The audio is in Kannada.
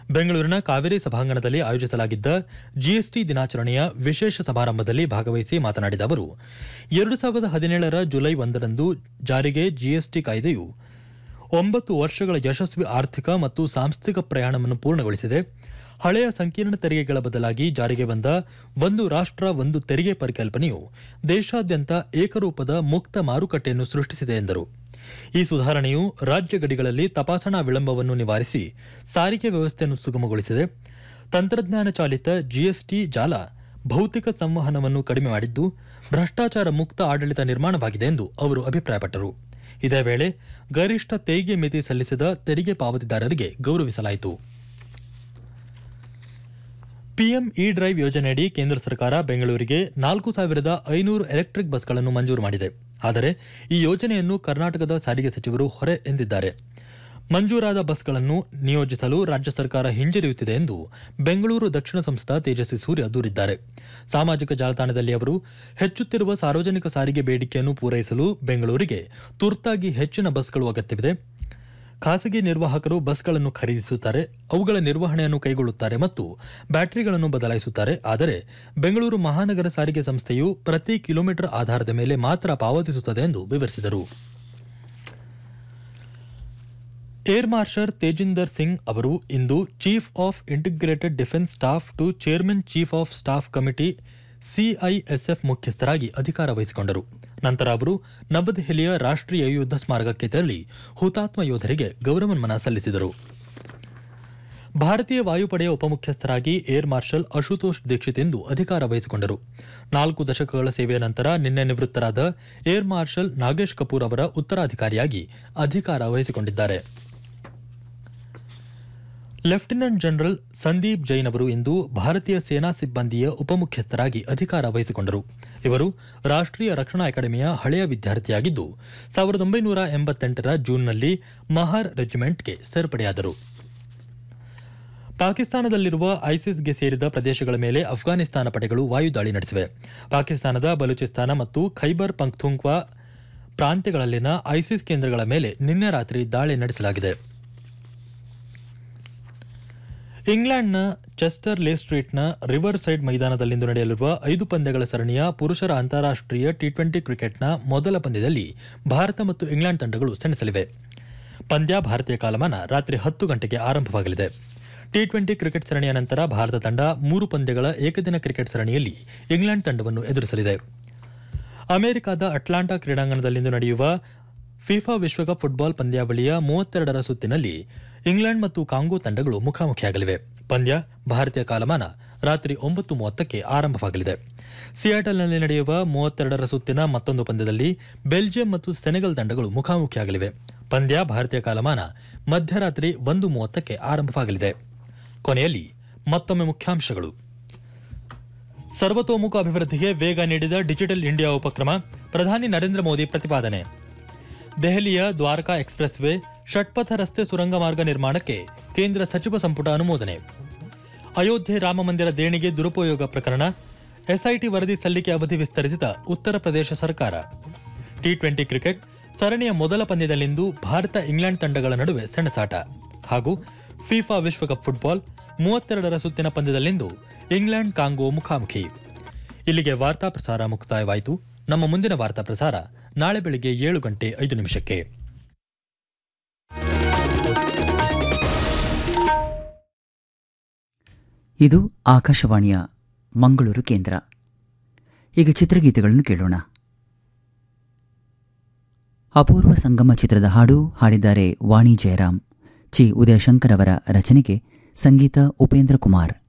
ಬೆಂಗಳೂರಿನ ಕಾವೇರಿ ಸಭಾಂಗಣದಲ್ಲಿ ಆಯೋಜಿಸಲಾಗಿದ್ದ ಜಿಎಸ್ಟಿ ದಿನಾಚರಣೆಯ ವಿಶೇಷ ಸಮಾರಂಭದಲ್ಲಿ ಭಾಗವಹಿಸಿ ಮಾತನಾಡಿದ ಅವರು ಎರಡು ಸಾವಿರದ ಹದಿನೇಳರ ಜುಲೈ ಒಂದರಂದು ಜಾರಿಗೆ ಜಿಎಸ್ಟಿ ಕಾಯ್ದೆಯು ಒಂಬತ್ತು ವರ್ಷಗಳ ಯಶಸ್ವಿ ಆರ್ಥಿಕ ಮತ್ತು ಸಾಂಸ್ಥಿಕ ಪ್ರಯಾಣವನ್ನು ಪೂರ್ಣಗೊಳಿಸಿದೆ ಹಳೆಯ ಸಂಕೀರ್ಣ ತೆರಿಗೆಗಳ ಬದಲಾಗಿ ಜಾರಿಗೆ ಬಂದ ಒಂದು ರಾಷ್ಟ್ರ ಒಂದು ತೆರಿಗೆ ಪರಿಕಲ್ಪನೆಯು ದೇಶಾದ್ಯಂತ ಏಕರೂಪದ ಮುಕ್ತ ಮಾರುಕಟ್ಟೆಯನ್ನು ಸೃಷ್ಟಿಸಿದೆ ಎಂದರು ಈ ಸುಧಾರಣೆಯು ರಾಜ್ಯ ಗಡಿಗಳಲ್ಲಿ ತಪಾಸಣಾ ವಿಳಂಬವನ್ನು ನಿವಾರಿಸಿ ಸಾರಿಗೆ ವ್ಯವಸ್ಥೆಯನ್ನು ಸುಗಮಗೊಳಿಸಿದೆ ತಂತ್ರಜ್ಞಾನ ಚಾಲಿತ ಜಿಎಸ್ಟಿ ಜಾಲ ಭೌತಿಕ ಸಂವಹನವನ್ನು ಕಡಿಮೆ ಮಾಡಿದ್ದು ಭ್ರಷ್ಟಾಚಾರ ಮುಕ್ತ ಆಡಳಿತ ನಿರ್ಮಾಣವಾಗಿದೆ ಎಂದು ಅವರು ಅಭಿಪ್ರಾಯಪಟ್ಟರು ಇದೇ ವೇಳೆ ಗರಿಷ್ಠ ತೆರಿಗೆ ಮಿತಿ ಸಲ್ಲಿಸಿದ ತೆರಿಗೆ ಪಾವತಿದಾರರಿಗೆ ಗೌರವಿಸಲಾಯಿತು ಪಿಎಂ ಇ ಡ್ರೈವ್ ಯೋಜನೆಯಡಿ ಕೇಂದ್ರ ಸರ್ಕಾರ ಬೆಂಗಳೂರಿಗೆ ನಾಲ್ಕು ಸಾವಿರದ ಐನೂರು ಎಲೆಕ್ಟ್ರಿಕ್ ಬಸ್ಗಳನ್ನು ಮಂಜೂರು ಮಾಡಿದೆ ಆದರೆ ಈ ಯೋಜನೆಯನ್ನು ಕರ್ನಾಟಕದ ಸಾರಿಗೆ ಸಚಿವರು ಹೊರೆ ಎಂದಿದ್ದಾರೆ ಮಂಜೂರಾದ ಬಸ್ಗಳನ್ನು ನಿಯೋಜಿಸಲು ರಾಜ್ಯ ಸರ್ಕಾರ ಹಿಂಜರಿಯುತ್ತಿದೆ ಎಂದು ಬೆಂಗಳೂರು ದಕ್ಷಿಣ ಸಂಸ್ಥದ ತೇಜಸ್ವಿ ಸೂರ್ಯ ದೂರಿದ್ದಾರೆ ಸಾಮಾಜಿಕ ಜಾಲತಾಣದಲ್ಲಿ ಅವರು ಹೆಚ್ಚುತ್ತಿರುವ ಸಾರ್ವಜನಿಕ ಸಾರಿಗೆ ಬೇಡಿಕೆಯನ್ನು ಪೂರೈಸಲು ಬೆಂಗಳೂರಿಗೆ ತುರ್ತಾಗಿ ಹೆಚ್ಚಿನ ಬಸ್ಗಳು ಅಗತ್ಯವಿದೆ ಖಾಸಗಿ ನಿರ್ವಾಹಕರು ಬಸ್ಗಳನ್ನು ಖರೀದಿಸುತ್ತಾರೆ ಅವುಗಳ ನಿರ್ವಹಣೆಯನ್ನು ಕೈಗೊಳ್ಳುತ್ತಾರೆ ಮತ್ತು ಬ್ಯಾಟರಿಗಳನ್ನು ಬದಲಾಯಿಸುತ್ತಾರೆ ಆದರೆ ಬೆಂಗಳೂರು ಮಹಾನಗರ ಸಾರಿಗೆ ಸಂಸ್ಥೆಯು ಪ್ರತಿ ಕಿಲೋಮೀಟರ್ ಆಧಾರದ ಮೇಲೆ ಮಾತ್ರ ಪಾವತಿಸುತ್ತದೆ ಎಂದು ವಿವರಿಸಿದರು ಏರ್ ಮಾರ್ಷಲ್ ತೇಜಿಂದರ್ ಸಿಂಗ್ ಅವರು ಇಂದು chief of integrated defence staff to chairman chief of staff committee CISF ಮುಖ್ಯಸ್ಥರಾಗಿ ಅಧಿಕಾರ ವಹಿಸಿಕೊಂಡರು ನಂತರ ಅವರು ನವದೆಹಲಿಯ ರಾಷ್ಟ್ರೀಯ ಯುದ್ಧ ಸ್ಮಾರಕಕ್ಕೆ ತೆರಳಿ ಹುತಾತ್ಮ ಯೋಧರಿಗೆ ಗೌರವ ನಮನ ಸಲ್ಲಿಸಿದರು ಭಾರತೀಯ ವಾಯುಪಡೆಯ ಉಪಮುಖ್ಯಸ್ಥರಾಗಿ ಏರ್ ಮಾರ್ಷಲ್ ಅಶುತೋಷ್ ದೀಕ್ಷಿತ್ ಇಂದು ಅಧಿಕಾರ ವಹಿಸಿಕೊಂಡರು ನಾಲ್ಕು ದಶಕಗಳ ಸೇವೆಯ ನಂತರ ನಿನ್ನೆ ನಿವೃತ್ತರಾದ ಏರ್ ಮಾರ್ಷಲ್ ನಾಗೇಶ್ ಕಪೂರ್ ಅವರ ಉತ್ತರಾಧಿಕಾರಿಯಾಗಿ ಅಧಿಕಾರ ವಹಿಸಿಕೊಂಡಿದ್ದಾರೆ ಲೆಫ್ಟಿನೆಂಟ್ ಜನರಲ್ ಸಂದೀಪ್ ಜೈನ್ ಅವರು ಇಂದು ಭಾರತೀಯ ಸೇನಾ ಸಿಬ್ಬಂದಿಯ ಉಪಮುಖ್ಯಸ್ಥರಾಗಿ ಅಧಿಕಾರ ವಹಿಸಿಕೊಂಡರು ಇವರು ರಾಷ್ಟ್ರೀಯ ರಕ್ಷಣಾ ಅಕಾಡೆಮಿಯ ಹಳೆಯ ವಿದ್ಯಾರ್ಥಿಯಾಗಿದ್ದು ಸಾವಿರದ ಒಂಬೈನೂರ ಎಂಬತ್ತೆಂಟರ ಜೂನ್ನಲ್ಲಿ ಮಹಾರ್ ರೆಜಿಮೆಂಟ್ಗೆ ಸೇರ್ಪಡೆಯಾದರು ಪಾಕಿಸ್ತಾನದಲ್ಲಿರುವ ಐಸಿಸ್ಗೆ ಸೇರಿದ ಪ್ರದೇಶಗಳ ಮೇಲೆ ಅಫ್ಘಾನಿಸ್ತಾನ ಪಡೆಗಳು ವಾಯುದಾಳಿ ನಡೆಸಿವೆ ಪಾಕಿಸ್ತಾನದ ಬಲೂಚಿಸ್ತಾನ ಮತ್ತು ಖೈಬರ್ ಪಂಕ್ತುಂಕ್ವಾ ಪ್ರಾಂತ್ಯಗಳಲ್ಲಿನ ಐಸಿಸ್ ಕೇಂದ್ರಗಳ ಮೇಲೆ ನಿನ್ನೆ ರಾತ್ರಿ ದಾಳಿ ನಡೆಸಲಾಗಿದೆ ಇಂಗ್ಲೆಂಡ್ನ ಚೆಸ್ಟರ್ ಲೇ ಸ್ಟ್ರೀಟ್ನ ರಿವರ್ ಸೈಡ್ ಮೈದಾನದಲ್ಲಿಂದು ನಡೆಯಲಿರುವ ಐದು ಪಂದ್ಯಗಳ ಸರಣಿಯ ಪುರುಷರ ಅಂತಾರಾಷ್ಟ್ರೀಯ ಟಿ ಟ್ವೆಂಟಿ ಕ್ರಿಕೆಟ್ನ ಮೊದಲ ಪಂದ್ಯದಲ್ಲಿ ಭಾರತ ಮತ್ತು ಇಂಗ್ಲೆಂಡ್ ತಂಡಗಳು ಸೆಣಸಲಿವೆ ಪಂದ್ಯ ಭಾರತೀಯ ಕಾಲಮಾನ ರಾತ್ರಿ ಹತ್ತು ಗಂಟೆಗೆ ಆರಂಭವಾಗಲಿದೆ ಟಿ ಟ್ವೆಂಟಿ ಕ್ರಿಕೆಟ್ ಸರಣಿಯ ನಂತರ ಭಾರತ ತಂಡ ಮೂರು ಪಂದ್ಯಗಳ ಏಕದಿನ ಕ್ರಿಕೆಟ್ ಸರಣಿಯಲ್ಲಿ ಇಂಗ್ಲೆಂಡ್ ತಂಡವನ್ನು ಎದುರಿಸಲಿದೆ ಅಮೆರಿಕದ ಅಟ್ಲಾಂಟಾ ಕ್ರೀಡಾಂಗಣದಲ್ಲಿಂದು ನಡೆಯುವ ಫಿಫಾ ವಿಶ್ವಕಪ್ ಫುಟ್ಬಾಲ್ ಪಂದ್ಯಾವಳಿಯ ಮೂವತ್ತೆರಡರ ಸುತ್ತಿನಲ್ಲಿ ಇಂಗ್ಲೆಂಡ್ ಮತ್ತು ಕಾಂಗೋ ತಂಡಗಳು ಮುಖಾಮುಖಿಯಾಗಲಿವೆ ಪಂದ್ಯ ಭಾರತೀಯ ಕಾಲಮಾನ ರಾತ್ರಿ ಒಂಬತ್ತು ಮೂವತ್ತಕ್ಕೆ ಆರಂಭವಾಗಲಿದೆ ಸಿಯಾಟಲ್ನಲ್ಲಿ ನಡೆಯುವ ಮೂವತ್ತೆರಡರ ಸುತ್ತಿನ ಮತ್ತೊಂದು ಪಂದ್ಯದಲ್ಲಿ ಬೆಲ್ಜಿಯಂ ಮತ್ತು ಸೆನೆಗಲ್ ತಂಡಗಳು ಮುಖಾಮುಖಿಯಾಗಲಿವೆ ಪಂದ್ಯ ಭಾರತೀಯ ಕಾಲಮಾನ ಮಧ್ಯರಾತ್ರಿ ಒಂದು ಮೂವತ್ತಕ್ಕೆ ಆರಂಭವಾಗಲಿದೆ ಕೊನೆಯಲ್ಲಿ ಮತ್ತೊಮ್ಮೆ ಮುಖ್ಯಾಂಶಗಳು ಸರ್ವತೋಮುಖ ಅಭಿವೃದ್ಧಿಗೆ ವೇಗ ನೀಡಿದ ಡಿಜಿಟಲ್ ಇಂಡಿಯಾ ಉಪಕ್ರಮ ಪ್ರಧಾನಿ ನರೇಂದ್ರ ಮೋದಿ ಪ್ರತಿಪಾದನೆ ದೆಹಲಿಯ ದ್ವಾರಕಾ ಎಕ್ಸ್ಪ್ರೆಸ್ ವೇ ಷಟ್ಪಥ ರಸ್ತೆ ಸುರಂಗ ಮಾರ್ಗ ನಿರ್ಮಾಣಕ್ಕೆ ಕೇಂದ್ರ ಸಚಿವ ಸಂಪುಟ ಅನುಮೋದನೆ ಅಯೋಧ್ಯೆ ರಾಮ ಮಂದಿರ ದೇಣಿಗೆ ದುರುಪಯೋಗ ಪ್ರಕರಣ ಎಸ್ಐಟಿ ವರದಿ ಸಲ್ಲಿಕೆ ಅವಧಿ ವಿಸ್ತರಿಸಿದ ಉತ್ತರ ಪ್ರದೇಶ ಸರ್ಕಾರ ಟಿ ಟ್ವೆಂಟಿ ಕ್ರಿಕೆಟ್ ಸರಣಿಯ ಮೊದಲ ಪಂದ್ಯದಲ್ಲಿಂದು ಭಾರತ ಇಂಗ್ಲೆಂಡ್ ತಂಡಗಳ ನಡುವೆ ಸೆಣಸಾಟ ಹಾಗೂ ಫಿಫಾ ವಿಶ್ವಕಪ್ ಫುಟ್ಬಾಲ್ ಮೂವತ್ತೆರಡರ ಸುತ್ತಿನ ಪಂದ್ಯದಲ್ಲಿಂದು ಇಂಗ್ಲೆಂಡ್ ಕಾಂಗೋ ಮುಖಾಮುಖಿ ಇಲ್ಲಿಗೆ ವಾರ್ತಾ ಪ್ರಸಾರ ಮುಕ್ತಾಯವಾಯಿತು ನಮ್ಮ ಮುಂದಿನ ವಾರ್ತಾ ಪ್ರಸಾರ ನಾಳೆ ಬೆಳಿಗ್ಗೆ ಏಳು ಗಂಟೆ ಐದು ನಿಮಿಷಕ್ಕೆ ಇದು ಆಕಾಶವಾಣಿಯ ಮಂಗಳೂರು ಕೇಂದ್ರ ಈಗ ಚಿತ್ರಗೀತೆಗಳನ್ನು ಕೇಳೋಣ ಅಪೂರ್ವ ಸಂಗಮ ಚಿತ್ರದ ಹಾಡು ಹಾಡಿದ್ದಾರೆ ವಾಣಿ ಜಯರಾಮ್ ಚಿ ಉದಯಶಂಕರ್ ಅವರ ರಚನೆಗೆ ಸಂಗೀತ ಉಪೇಂದ್ರ ಕುಮಾರ್